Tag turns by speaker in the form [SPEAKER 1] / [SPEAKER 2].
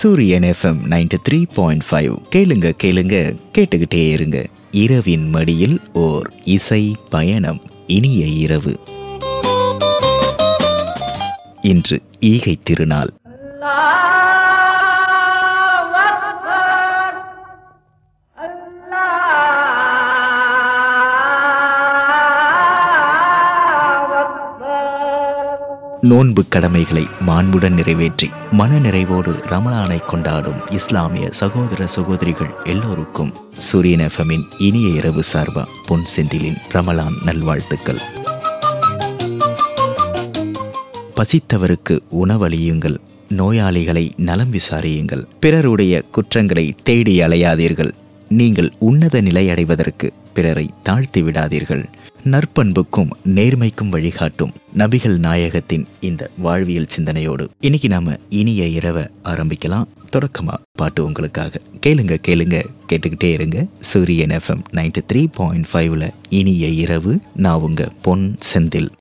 [SPEAKER 1] சூரியன் FM ninety three point five கேளுங்க கேளுங்க கேட்டுக்கிட்டே இருங்க இரவின் மடியில் ஓர் இசை பயணம் இனிய இரவு இன்று ஈகை திருநாள் நோன்பு கடமைகளை மாண்புடன் நிறைவேற்றி மனநிறைவோடு ரமலானை கொண்டாடும் இஸ்லாமிய சகோதர சகோதரிகள் எல்லோருக்கும் சூரியன் எஃப்எம்மின் இனிய இரவு சார்பா பொன் செந்திலின் ரமலான் நல்வாழ்த்துக்கள் பசித்தவருக்கு உணவளியுங்கள் நோயாளிகளை நலம் விசாரியுங்கள் பிறருடைய குற்றங்களை தேடி அலையாதீர்கள் நீங்கள் உன்னத நிலை அடைவதற்கு பிறரை தாழ்த்தி விடாதீர்கள் நற்பண்புக்கும் நேர்மைக்கும் வழிகாட்டும் நபிகள் நாயகத்தின் இந்த வாழ்வியல் சிந்தனையோடு இன்னைக்கு நாம இனிய இரவை ஆரம்பிக்கலாம் தொடக்கமா பாட்டு உங்களுக்காக கேளுங்க கேளுங்க கேட்டுக்கிட்டே இருங்க சூரியன் எஃப்எம் நைன்டி த்ரீ பாயிண்ட் ஃபைவ்ல இனிய இரவு நான் உங்க பொன் செந்தில்